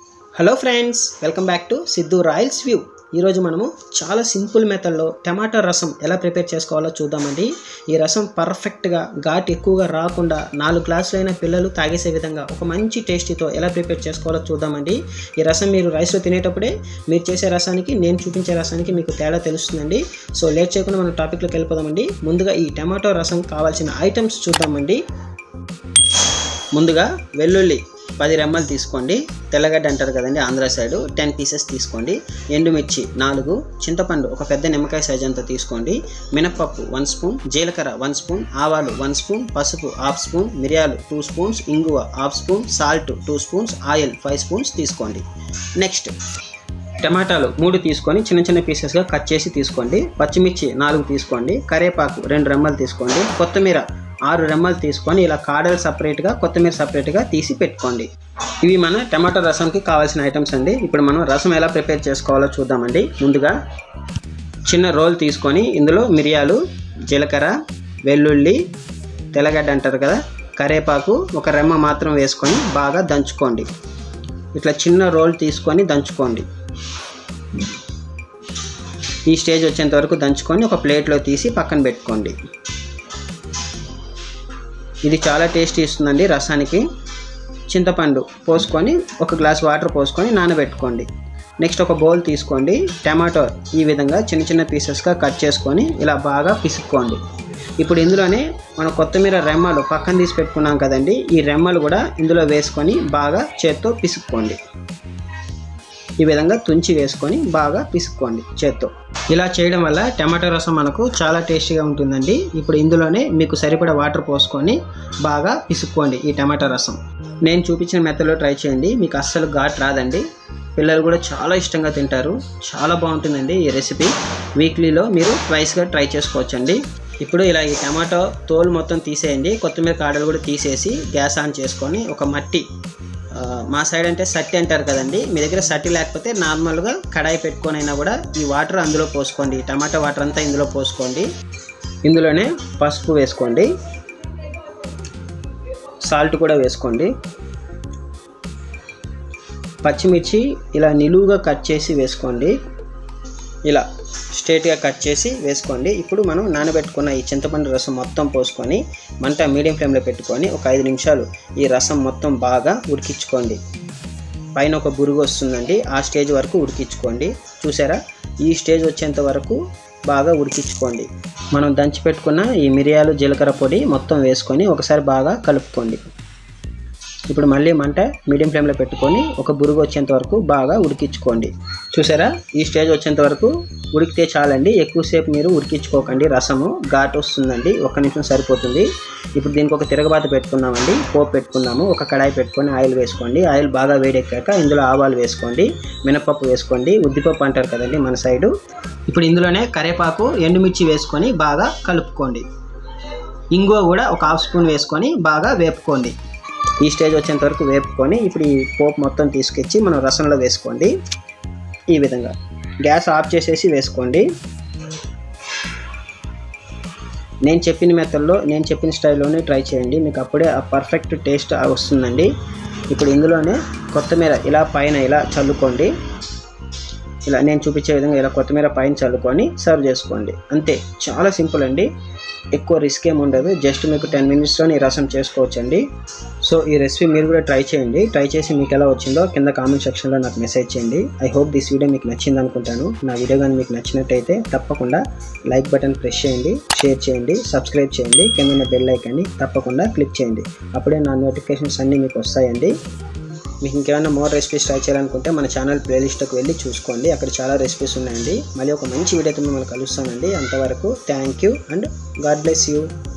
hello friends welcome back to Siddhu royals view ఈరోజు మనము చాలా సింపుల్ మెథడ్లో టమాటో రసం ఎలా ప్రిపేర్ చేసుకోవాలో చూద్దామండి ఈ రసం పర్ఫెక్ట్గా ఘాట్ ఎక్కువగా రాకుండా నాలుగు గ్లాసులైన పిల్లలు తాగేసే విధంగా ఒక మంచి టేస్టీతో ఎలా ప్రిపేర్ చేసుకోవాలో చూద్దామండి ఈ రసం మీరు రైస్లో తినేటప్పుడే మీరు చేసే రసానికి నేను చూపించే రసానికి మీకు తేడా తెలుస్తుందండి సో లేట్ చేయకుండా మనం టాపిక్లోకి వెళ్ళిపోదామండి ముందుగా ఈ టమాటో రసం కావాల్సిన ఐటమ్స్ చూద్దామండి ముందుగా వెల్లుల్లి పది రెమ్మలు తీసుకోండి తెల్లగడ్డ అంటారు కదండి ఆంధ్ర సైడ్ టెన్ పీసెస్ తీసుకోండి ఎండుమిర్చి నాలుగు చింతపండు ఒక పెద్ద నిమ్మకాయ సైజ్ అంతా తీసుకోండి మినప్పప్పు వన్ స్పూన్ జీలకర్ర వన్ స్పూన్ ఆవాలు వన్ స్పూన్ పసుపు హాఫ్ స్పూన్ మిరియాలు టూ స్పూన్స్ ఇంగువ half spoon salt two spoons oil five spoons తీసుకోండి నెక్స్ట్ టమాటాలు మూడు తీసుకొని చిన్న చిన్న పీసెస్గా కట్ చేసి తీసుకోండి పచ్చిమిర్చి నాలుగు తీసుకోండి కరివేపాకు రెండు రెమ్మలు తీసుకోండి కొత్తిమీర ఆరు రెమ్మలు తీసుకొని ఇలా కాడలు సపరేట్గా కొత్తిమీర సపరేట్గా తీసి పెట్టుకోండి ఇవి మన టమాటో రసంకి కావాల్సిన ఐటమ్స్ అండి ఇప్పుడు మనం రసం ఎలా ప్రిపేర్ చేసుకోవాలో చూద్దామండి ముందుగా చిన్న రోల్ తీసుకొని ఇందులో మిరియాలు జీలకర్ర వెల్లుల్లి తెల్లగడ్డ అంటారు కదా కరివేపాకు ఒక రెమ్మ మాత్రం వేసుకొని బాగా దంచుకోండి ఇట్లా చిన్న రోల్ తీసుకొని దంచుకోండి ఈ స్టేజ్ వచ్చేంత వరకు దంచుకొని ఒక ప్లేట్లో తీసి పక్కన పెట్టుకోండి ఇది చాలా టేస్ట్ ఇస్తుందండి రసానికి చింతపండు పోసుకొని ఒక గ్లాస్ వాటర్ పోసుకొని నానబెట్టుకోండి నెక్స్ట్ ఒక బౌల్ తీసుకోండి టమాటో ఈ విధంగా చిన్న చిన్న పీసెస్గా కట్ చేసుకొని ఇలా బాగా పిసుక్కోండి ఇప్పుడు ఇందులోనే మనం కొత్తిమీర రెమ్మలు పక్కన తీసి పెట్టుకున్నాం కదండి ఈ రెమ్మలు కూడా ఇందులో వేసుకొని బాగా చేత్తో పిసుక్కోండి ఈ విధంగా తుంచి వేసుకొని బాగా పిసుక్కోండి చేత్తో ఇలా చేయడం వల్ల టమాటో రసం మనకు చాలా టేస్టీగా ఉంటుందండి ఇప్పుడు ఇందులోనే మీకు సరిపడా వాటర్ పోసుకొని బాగా పిసుక్కోండి ఈ టమాటో రసం నేను చూపించిన మెథడ్లో ట్రై చేయండి మీకు అస్సలు ఘాట్ రాదండి పిల్లలు కూడా చాలా ఇష్టంగా తింటారు చాలా బాగుంటుందండి ఈ రెసిపీ వీక్లీలో మీరు ట్వైస్గా ట్రై చేసుకోవచ్చండి ఇప్పుడు ఇలా ఈ టమాటో తోలు మొత్తం తీసేయండి కొత్తిమీర కాడలు కూడా తీసేసి గ్యాస్ ఆన్ చేసుకొని ఒక మట్టి ఆ, మా సైడ్ అంటే సట్టి అంటారు కదండి మీ దగ్గర సట్టి లేకపోతే నార్మల్గా కడాయి పెట్టుకొని అయినా కూడా ఈ వాటర్ అందులో పోసుకోండి టమాటా వాటర్ అంతా ఇందులో పోసుకోండి ఇందులోనే పసుపు వేసుకోండి సాల్ట్ కూడా వేసుకోండి పచ్చిమిర్చి ఇలా నిలువుగా కట్ చేసి వేసుకోండి ఇలా స్ట్రేట్గా కట్ చేసి వేసుకోండి ఇప్పుడు మనం నానబెట్టుకున్న ఈ చింతపండు రసం మొత్తం పోసుకొని మంట మీడియం ఫ్లేమ్లో పెట్టుకొని ఒక ఐదు నిమిషాలు ఈ రసం మొత్తం బాగా ఉడికించుకోండి పైన ఒక బురుగు వస్తుందండి ఆ స్టేజ్ వరకు ఉడికించుకోండి చూసారా ఈ స్టేజ్ వచ్చేంత వరకు బాగా ఉడికించుకోండి మనం దంచి పెట్టుకున్న ఈ మిరియాలు జీలకర్ర పొడి మొత్తం వేసుకొని ఒకసారి బాగా కలుపుకోండి ఇప్పుడు మళ్ళీ మంట మీడియం ఫ్లేమ్లో పెట్టుకొని ఒక బురుగు వచ్చేంత వరకు బాగా ఉడికించుకోండి చూసారా ఈ స్టేజ్ వచ్చేంత వరకు ఉడికితే చాలండి ఎక్కువసేపు మీరు ఉడికించుకోకండి రసము ఘాట్ వస్తుందండి ఒక్క నిమిషం సరిపోతుంది ఇప్పుడు దీనికి ఒక తిరగబాత పెట్టుకున్నామండి పోపు పెట్టుకున్నాము ఒక కడాయి పెట్టుకొని ఆయిల్ వేసుకోండి ఆయిల్ బాగా వేడెక్కాక ఇందులో ఆవాలు వేసుకోండి మినపప్పు వేసుకోండి ఉద్దిపప్పు అంటారు కదండి మన సైడు ఇప్పుడు ఇందులోనే కరివేపాకు ఎండుమిర్చి వేసుకొని బాగా కలుపుకోండి ఇంగువ కూడా ఒక హాఫ్ స్పూన్ వేసుకొని బాగా వేపుకోండి ఈ స్టేజ్ వచ్చేంత వరకు వేపుకొని ఇప్పుడు ఈ పోపు మొత్తం తీసుకొచ్చి మనం రసంలో వేసుకోండి ఈ విధంగా గ్యాస్ ఆఫ్ చేసేసి వేసుకోండి నేను చెప్పిన మెథడ్లో నేను చెప్పిన స్టైల్లోనే ట్రై చేయండి మీకు అప్పుడే ఆ పర్ఫెక్ట్ టేస్ట్ వస్తుందండి ఇప్పుడు ఇందులోనే కొత్తిమీర ఇలా పైన ఇలా చల్లుకోండి ఇలా నేను చూపించే విధంగా ఇలా కొత్తిమీర పైన చల్లుకొని సర్వ్ చేసుకోండి అంతే చాలా సింపుల్ అండి ఎక్కువ రిస్క్ ఏమి ఉండదు జస్ట్ మీకు టెన్ మినిట్స్లో ఈ రసం చేసుకోవచ్చండి సో ఈ రెసిపీ మీరు కూడా ట్రై చేయండి ట్రై చేసి మీకు ఎలా వచ్చిందో కింద కామెంట్ సెక్షన్లో నాకు మెసేజ్ చేయండి ఐ హోప్ దిస్ వీడియో మీకు నచ్చింది అనుకుంటాను నా వీడియో కానీ మీకు నచ్చినట్టయితే తప్పకుండా లైక్ బటన్ ప్రెస్ చేయండి షేర్ చేయండి సబ్స్క్రైబ్ చేయండి కింద ఉన్న బెల్ ఐకాన్ని తప్పకుండా క్లిక్ చేయండి అప్పుడే నా నోటిఫికేషన్స్ అన్నీ మీకు వస్తాయండి మీకు ఇంకేమైనా మోర్ రెసిపీస్ ట్రై చేయాలనుకుంటే మన ఛానల్ ప్లేలిస్ట్కి వెళ్ళి చూసుకోండి అక్కడ చాలా రెసిపీస్ ఉన్నాయండి మళ్ళీ ఒక మంచి వీడియోతో మిమ్మల్ని కలుస్తానండి అంతవరకు thank you and God bless you